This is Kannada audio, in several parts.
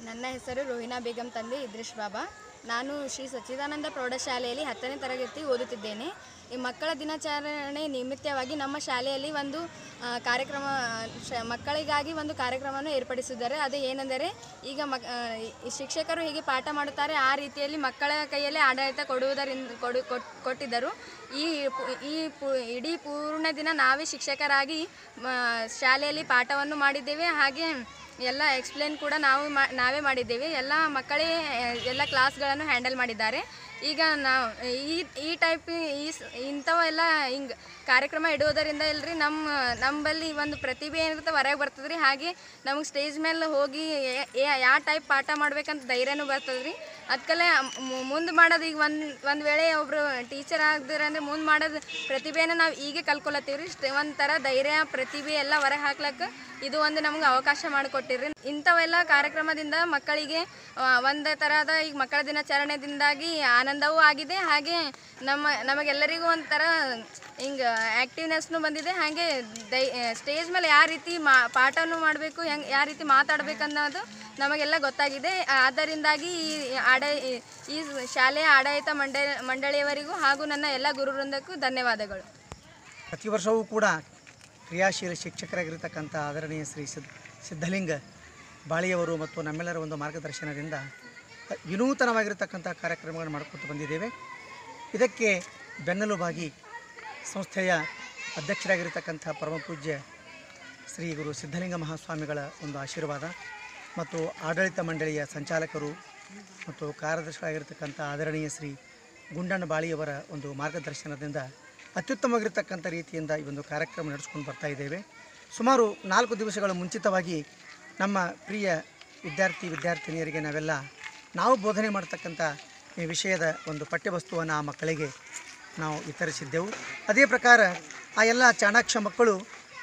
ನನ್ನ ಹೆಸರು ರೋಹಿನಾ ಬೇಗಂ ತಂದೆ ಇದ್ರಿಶ್ ಬಾಬಾ ನಾನು ಶ್ರೀ ಸಚ್ಚಿದಾನಂದ ಪ್ರೌಢಶಾಲೆಯಲ್ಲಿ ಹತ್ತನೇ ತರಗತಿ ಓದುತ್ತಿದ್ದೇನೆ ಈ ಮಕ್ಕಳ ದಿನಾಚರಣೆ ನಿಮಿತ್ತವಾಗಿ ನಮ್ಮ ಶಾಲೆಯಲ್ಲಿ ಒಂದು ಆ, ಕಾರ್ಯಕ್ರಮ ಶ- ಮಕ್ಕಳಿಗಾಗಿ ಒಂದು ಕಾರ್ಯಕ್ರಮವನ್ನು ಏರ್ಪಡಿಸಿದ್ದಾರೆ ಅದು ಏನೆಂದರೆ ಈಗ ಮಕ್ ಆ, ಈ ಶಿಕ್ಷಕರು ಹೇಗೆ ಪಾಠ ಮಾಡುತ್ತಾರೆ ಆ ರೀತಿಯಲ್ಲಿ ಮಕ್ಕಳ ಕೈಯಲ್ಲಿ ಆಡಳಿತ ಕೊಡುವುದರಿಂದ ಕೊಡು ಕೊಟ್- ಕೊಟ್ಟಿದ್ದರು ಈ ಪು- ಈ ಪು- ಇಡೀ ಪೂರ್ಣ ದಿನ ನಾವೇ ಶಿಕ್ಷಕರಾಗಿ ಮ, ಶಾಲೆಯಲ್ಲಿ ಪಾಠವನ್ನು ಮಾಡಿದ್ದೇವೆ ಹಾಗೆ ಎಲ್ಲ ಎಕ್ಸ್ಪ್ಲೇನ್ ಕೂಡ ನಾವು ಮಾ ನಾವೇ ಮಾಡಿದ್ದೇವೆ ಎಲ್ಲ ಮಕ್ಕಳೇ ಆ, ಎಲ್ಲ ಕ್ಲಾಸ್ಗಳನ್ನು ಹ್ಯಾಂಡಲ್ ಮಾಡಿದ್ದಾರೆ ಈಗ ನಾವು ಈ ಈ ಟೈಪ್ ಈ ಸ್- ಇಂಥವೆಲ್ಲ ಹಿಂಗೆ ಕಾರ್ಯಕ್ರಮ ಇಡುವುದರಿಂದ ಇಲ್ರಿ ನಮ್ಮ ನಮ್ಮಲ್ಲಿ ಒಂದು ಪ್ರತಿಭೆ ಏನಿರುತ್ತೆ ಹೊರಗೆ ಬರ್ತದೆ ರೀ ಹಾಗೆ ನಮಗೆ ಸ್ಟೇಜ್ ಮೇಲೆ ಹೋಗಿ ಯಾವ ಟೈಪ್ ಪಾಠ ಮಾಡ್ಬೇಕಂತ ಧೈರ್ಯನೂ ಬರ್ತದೆ ರೀ ಅದಕ್ಕಲ್ಲೇ ಮುಂದೆ ಮಾಡೋದು ಈಗ ಒಂದು ಒಂದು ವೇಳೆ ಒಬ್ಬರು ಟೀಚರ್ ಆಗಿದ್ರೆ ಅಂದರೆ ಮುಂದೆ ಮಾಡೋದು ಪ್ರತಿಭೆನ ನಾವು ಈಗ ಕಲ್ಕೊಳತ್ತೀವಿ ರೀ ಇಷ್ಟೇ ಒಂಥರ ಧೈರ್ಯ ಪ್ರತಿಭೆ ಎಲ್ಲ ಹೊರಗೆ ಹಾಕ್ಲಕ್ಕೆ ಇದು ಒಂದು ನಮ್ಗೆ ಅವಕಾಶ ಮಾಡಿಕೊಟ್ಟಿರಿ ಇಂಥವೆಲ್ಲ ಕಾರ್ಯಕ್ರಮದಿಂದ ಮಕ್ಕಳಿಗೆ ಆ, ಒಂದು ಥರದ ಈಗ ಮಕ್ಕಳ ದಿನಾಚರಣೆದಿಂದಾಗಿ ಆನಂದವೂ ಆಗಿದೆ ಹಾಗೆ ನಮ್ಮ ನಮಗೆಲ್ಲರಿಗೂ ಒಂಥರ ಹಿಂಗೆ ಆ್ಯಕ್ಟಿವ್ನೆಸ್ನು ಬಂದಿದೆ ಹಾಗೆ ದೈ ಸ್ಟೇಜ್ ಮೇಲೆ ಯಾವ ರೀತಿ ಮಾ ಪಾಠವನ್ನು ಮಾಡಬೇಕು ಹೆಂಗೆ ಯಾವ ರೀತಿ ಮಾತಾಡಬೇಕು ಅನ್ನೋದು ನಮಗೆಲ್ಲ ಗೊತ್ತಾಗಿದೆ ಆದ್ದರಿಂದಾಗಿ ಈ ಆಡ ಈ ಶಾಲೆಯ ಆಡಳಿತ ಮಂಡಳ ಮಂಡಳಿಯವರಿಗೂ ಹಾಗೂ ನನ್ನ ಎಲ್ಲ ಗುರು ವೃಂದಕ್ಕೂ ಧನ್ಯವಾದಗಳು ಪ್ರತಿ ವರ್ಷವೂ ಕೂಡ ಕ್ರಿಯಾಶೀಲ ಶಿಕ್ಷಕರಾಗಿರ್ತಕ್ಕಂಥ ಆದರಣೀಯ ಶ್ರೀ ಸಿದ್ ಸಿದ್ಧಲಿಂಗ ಬಾಳಿಯವರು ಮತ್ತು ನಮ್ಮೆಲ್ಲರ ಒಂದು ಮಾರ್ಗದರ್ಶನದಿಂದ ವಿನೂತನವಾಗಿರ್ತಕ್ಕಂಥ ಕಾರ್ಯಕ್ರಮಗಳನ್ನು ಮಾಡಿಕೊಟ್ಟು ಬಂದಿದ್ದೇವೆ ಇದಕ್ಕೆ ಬೆನ್ನೆಲುಬಾಗಿ ಸಂಸ್ಥೆಯ ಅಧ್ಯಕ್ಷರಾಗಿರ್ತಕ್ಕಂಥ ಪರಮ ಪೂಜ್ಯ ಶ್ರೀ ಗುರು ಸಿದ್ಧಲಿಂಗ ಮಹಾಸ್ವಾಮಿಗಳ ಒಂದು ಆಶೀರ್ವಾದ ಮತ್ತು ಆಡಳಿತ ಮಂಡಳಿಯ ಸಂಚಾಲಕರು ಮತ್ತು ಕಾರ್ಯದರ್ಶಿಗಳಾಗಿರ್ತಕ್ಕಂಥ ಆದರಣೀಯ ಶ್ರೀ ಗುಂಡಣ್ಣ ಬಾಳಿಯವರ ಒಂದು ಮಾರ್ಗದರ್ಶನದಿಂದ ಅತ್ಯುತ್ತಮವಾಗಿರ್ತಕ್ಕಂಥ ರೀತಿಯಿಂದ ಈ ಒಂದು ಕಾರ್ಯಕ್ರಮ ನಡೆಸ್ಕೊಂಡು ಬರ್ತಾ ಇದ್ದೇವೆ ಸುಮಾರು ನಾಲ್ಕು ದಿವಸಗಳ ಮುಂಚಿತವಾಗಿ ನಮ್ಮ ಪ್ರಿಯ ವಿದ್ಯಾರ್ಥಿ ವಿದ್ಯಾರ್ಥಿನಿಯರಿಗೆ ನಾವೆಲ್ಲ ನಾವು ಬೋಧನೆ ಮಾಡ್ತಕ್ಕಂಥ ಈ ವಿಷಯದ ಒಂದು ಪಠ್ಯವಸ್ತುವನ್ನು ಆ ಮಕ್ಕಳಿಗೆ ನಾವು ವಿತರಿಸಿದ್ದೆವು ಅದೇ ಪ್ರಕಾರ ಆ ಎಲ್ಲ ಚಾಣಾಕ್ಷ ಮಕ್ಕಳು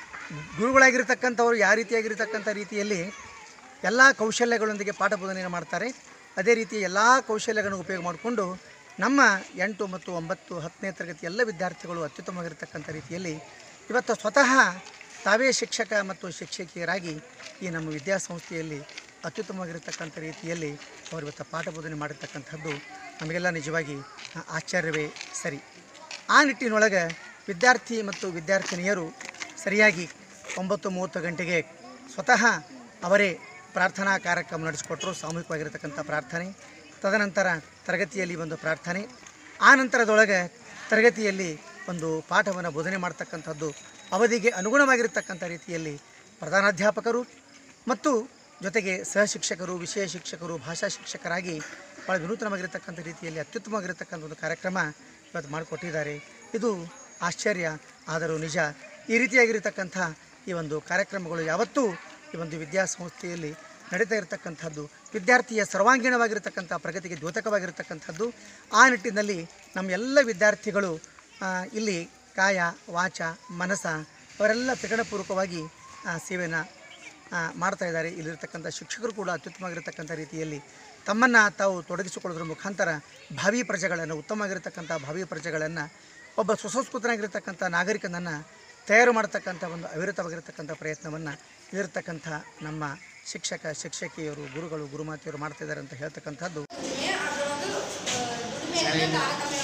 ಗುರುಗಳಾಗಿರ್ತಕ್ಕಂಥವ್ರು ಯಾವ ರೀತಿಯಾಗಿರ್ತಕ್ಕಂಥ ರೀತಿಯಲ್ಲಿ ಎಲ್ಲ ಕೌಶಲ್ಯಗಳೊಂದಿಗೆ ಪಾಠ ಬೋಧನೆಯನ್ನು ಮಾಡ್ತಾರೆ ಅದೇ ರೀತಿ ಎಲ್ಲ ಕೌಶಲ್ಯಗಳನ್ನು ಉಪಯೋಗ ಮಾಡಿಕೊಂಡು ನಮ್ಮ ಎಂಟು ಮತ್ತು ಒಂಬತ್ತು ಹತ್ತನೇ ತರಗತಿ ಎಲ್ಲ ವಿದ್ಯಾರ್ಥಿಗಳು ಅತ್ಯುತ್ತಮವಾಗಿರ್ತಕ್ಕಂಥ ರೀತಿಯಲ್ಲಿ ಇವತ್ತು ಸ್ವತಃ ತಾವೇ ಶಿಕ್ಷಕ ಮತ್ತು ಶಿಕ್ಷಕಿಯರಾಗಿ ಈ ನಮ್ಮ ವಿದ್ಯಾಸಂಸ್ಥೆಯಲ್ಲಿ ಅತ್ಯುತ್ತಮವಾಗಿರ್ತಕ್ಕಂಥ ರೀತಿಯಲ್ಲಿ ಅವರು ಇವತ್ತು ಪಾಠ ಬೋಧನೆ ಮಾಡಿರ್ತಕ್ಕಂಥದ್ದು ನಮಗೆಲ್ಲ ನಿಜವಾಗಿ ಆ, ಆಶ್ಚರ್ಯವೇ ಸರಿ ಆ ನಿಟ್ಟಿನೊಳಗೆ ವಿದ್ಯಾರ್ಥಿ ಮತ್ತು ವಿದ್ಯಾರ್ಥಿನಿಯರು ಸರಿಯಾಗಿ ಒಂಬತ್ತು ಮೂವತ್ತು ಗಂಟೆಗೆ ಸ್ವತಃ ಅವರೇ ಪ್ರಾರ್ಥನಾ ಕಾರ್ಯಕ್ರಮ ನಡೆಸಿಕೊಟ್ರು ಸಾಮೂಹಿಕವಾಗಿರತಕ್ಕಂಥ ಪ್ರಾರ್ಥನೆ ತದನಂತರ ತರಗತಿಯಲ್ಲಿ ಒಂದು ಪ್ರಾರ್ಥನೆ ಆ ನಂತರದೊಳಗೆ ತರಗತಿಯಲ್ಲಿ ಒಂದು ಪಾಠವನ್ನು ಬೋಧನೆ ಮಾಡ್ತಕ್ಕಂಥದ್ದು ಅವಧಿಗೆ ಅನುಗುಣವಾಗಿರತಕ್ಕಂಥ ರೀತಿಯಲ್ಲಿ ಪ್ರಧಾನಾಧ್ಯಾಪಕರು ಮತ್ತು ಜೊತೆಗೆ ಸಹ ಶಿಕ್ಷಕರು ವಿಷಯ ಶಿಕ್ಷಕರು ಭಾಷಾ ಶಿಕ್ಷಕರಾಗಿ ಭಾಳ ವಿನೂತನವಾಗಿರತಕ್ಕಂಥ ರೀತಿಯಲ್ಲಿ ಅತ್ಯುತ್ತಮವಾಗಿರತಕ್ಕಂಥ ಒಂದು ಕಾರ್ಯಕ್ರಮ ಇವತ್ತು ಮಾಡಿಕೊಟ್ಟಿದ್ದಾರೆ ಇದು ಆಶ್ಚರ್ಯ ಆದರೂ ನಿಜ ಈ ರೀತಿಯಾಗಿರತಕ್ಕಂಥ ಈ ಒಂದು ಕಾರ್ಯಕ್ರಮಗಳು ಯಾವತ್ತೂ ಈ ಒಂದು ವಿದ್ಯಾಸಂಸ್ಥೆಯಲ್ಲಿ ನಡೀತಾ ಇರತಕ್ಕಂಥದ್ದು ವಿದ್ಯಾರ್ಥಿಯ ಸರ್ವಾಂಗೀಣವಾಗಿರತಕ್ಕಂಥ ಪ್ರಗತಿಗೆ ದ್ಯೋತಕವಾಗಿರತಕ್ಕಂಥದ್ದು ಆ ನಿಟ್ಟಿನಲ್ಲಿ ನಮ್ಮ ಎಲ್ಲ ವಿದ್ಯಾರ್ಥಿಗಳು ಆ, ಇಲ್ಲಿ ಕಾಯ ವಾಚ ಮನಸ ಅವರೆಲ್ಲ ತ್ರಿಕರಣಪೂರ್ವಕವಾಗಿ ಆ, ಸೇವೆಯನ್ನು ಆ, ಮಾಡ್ತಾ ಇದ್ದಾರೆ ಇಲ್ಲಿರ್ತಕ್ಕಂಥ ಶಿಕ್ಷಕರು ಕೂಡ ಅತ್ಯುತ್ತಮವಾಗಿರ್ತಕ್ಕಂಥ ರೀತಿಯಲ್ಲಿ ತಮ್ಮನ್ನು ತಾವು ತೊಡಗಿಸಿಕೊಳ್ಳೋದ್ರ ಮುಖಾಂತರ ಭಾವಿ ಪ್ರಜೆಗಳನ್ನು ಉತ್ತಮವಾಗಿರ್ತಕ್ಕಂಥ ಭಾವಿ ಪ್ರಜೆಗಳನ್ನು ಒಬ್ಬ ಸುಸಂಸ್ಕೃತನಾಗಿರ್ತಕ್ಕಂಥ ನಾಗರಿಕನನ್ನು ತಯಾರು ಮಾಡ್ತಕ್ಕಂಥ ಒಂದು ಅವಿರತವಾಗಿರ್ತಕ್ಕಂಥ ಪ್ರಯತ್ನವನ್ನು ಇಲ್ಲಿರ್ತಕ್ಕಂಥ ನಮ್ಮ ಶಿಕ್ಷಕ ಶಿಕ್ಷಕಿಯರು ಗುರುಗಳು ಗುರುಮಾತೆಯರು ಮಾಡ್ತಾ ಇದ್ದಾರೆ ಅಂತ ಹೇಳ್ತಕ್ಕಂಥದ್ದು ಶಾಲೆಯಲ್ಲಿ